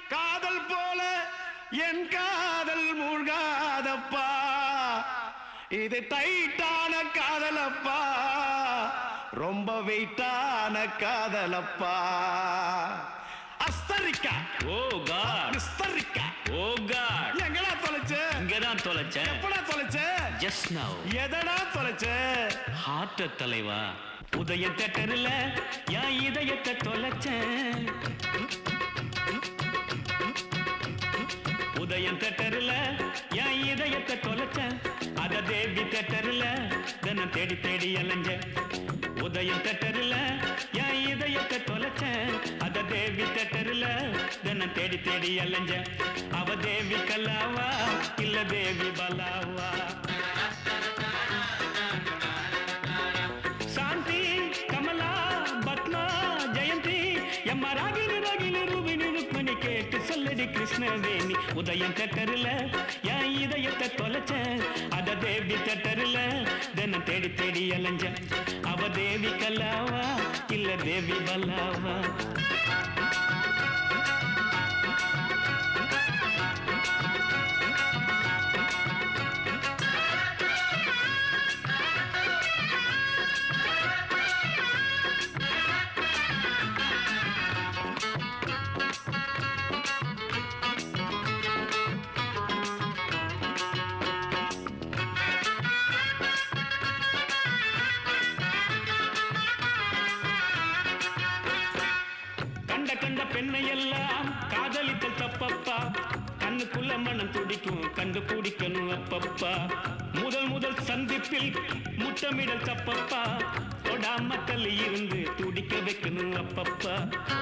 காதல் போல என் காதல் மூழ்காதப்பா இது டைட்டான காதலப்பா ரொம்ப வெயிட்டான காதலப்பா அஸ்தரிக்கா ஓ காட் விஸ்தரிக்கா ஓ காட் எங்கடா தொலைச்ச இங்கதான் தொலைச்சேன் எப்படா தொலைச்ச ஜஸ்ட் நவ் எதடா தொலைச்ச ஹார்ட்ட தலைவா உதய தட்டரில் என் இதயத்தை தொலைச்சேன் உதயம் தட்டரில் என் இதயத்தை தொலைச்சேன் அத தேவி தட்டரில் தினம் தேடி தேடி அலைஞ்சேன் உதயம் தட்டரில் என் இதயத்தை தொலைச்சேன் அத தேவி தட்டரில் தினம் தேடி தேடி அலைஞ்சேன் அவ தேவி கல்லாவா இல்ல தேவி பலாவா శాంతి కమలా பத்மா ஜெயந்தி எம்மா ராகினி ராகினி ரூபினி ருக்மணி கேட்டு சொல்லடி கிருஷ்ணவேணி உதயம் தட்டரில் என் இதயத்தை தொலைச்சேன் அத தேவி தட்டரில் தினம் தேடி தேடி அலைஞ்சேன் அவ தேவி கல்லாவா இல்ல தேவி பல்லாவா கண்ட கண்ட பெண்ணை எல்லாம் காதலித்தல் தப்பப்பா கண்ணுக்குள்ள மனம் துடிக்கும் கண்டு பிடிக்கணும் அப்பப்பா முதல் முதல் சந்திப்பில் முத்தமிடல் தப்பப்பா தொடாம தள்ளி இருந்து துடிக்க வைக்கணும் அப்பப்பா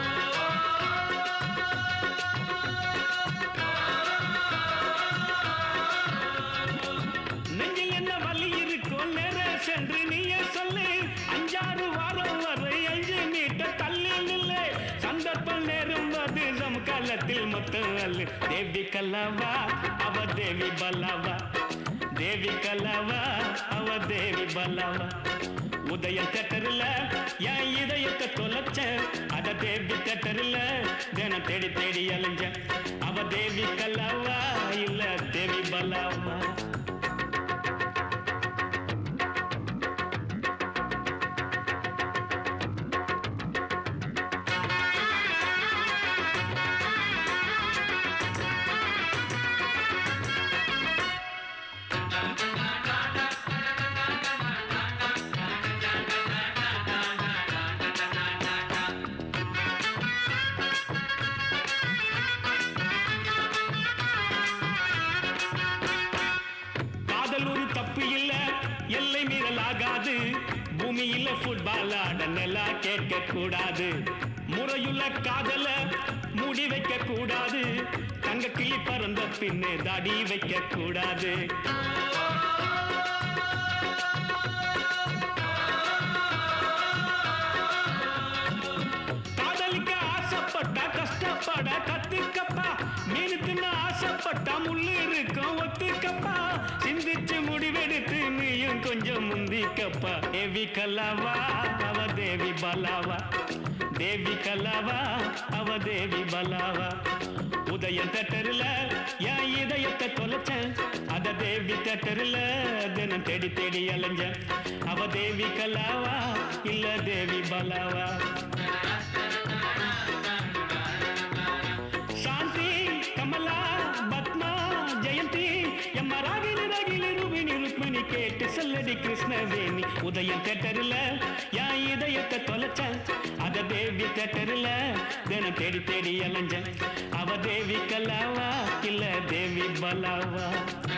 நெஞ்சில் என்ன வலி இருக்கும் நேர சென்று நீயே சொல்லு அஞ்சாறு வாரம் வரை அஞ்சு மீட்டர் தள்ளி நில்லு சந்தர்ப்பம் நேரும் அது நம் காலத்தில் மொத்தம் அல்லு தேவி கல்லாவா அவ தேவி பல்லாவா தேவி கல்லாவா அவ தேவி பல்லாவா உதய தேட்டரில் என் இதயத்தை தொலைச்ச அத தேவி தேட்டரில் தினம் தேடி தேடி அலைஞ்ச அவ தேவி கல்லாவா இல்ல தேவி பல்லாவா காதல் ஒரு தப்பு இல்ல எல்லை மீறல் ஆகாது பூமியில ஃபுட்பால் ஆட நிலா கேட்க கூடாது முறையுள்ள காதல மூடி வைக்க கூடாது தங்க கிளி பறந்த பின்னே தாடி வைக்க கூடாது காதலிக்க ஆசைப்பட்டா கஷ்டப்பட கத்துக்கப்பா மீனு தின்ன ஆசைப்பட்டா முள்ளு இருக்கும் ஒத்துக்கப்பா சிந்திச்சு முடிவெடுத்து நீயும் கொஞ்சம் முந்திக்கப்பா தேவி கல்லாவா அவ தேவி பலாவா தேவி கல்லாவா அவ தேவி பலாவா உதயம் தட்டரில் என் இதயத்தை தொலைச்சேன் அத தேவி தட்டரில் தினம் தேடி தேடி அலைஞ்சேன் அவ தேவி கல்லாவா இல்ல தேவி பலாவா ಶಾಂತಿ ಕಮಲಾ பத்மா ஜெயந்தி எம்மா ராகினி ராகினி ரூபினி ருக்மிணி கேட்டு சொல்லடி கிருஷ்ணவேணி உதயம் தேட்டரில் என் இதயத்தை தொலைச்சேன் அத தேவி தேட்டரில் தினம் தேடி தேடி அலைஞ்சேன் அவ தேவி கல்லாவா இல்ல தேவி பலாவா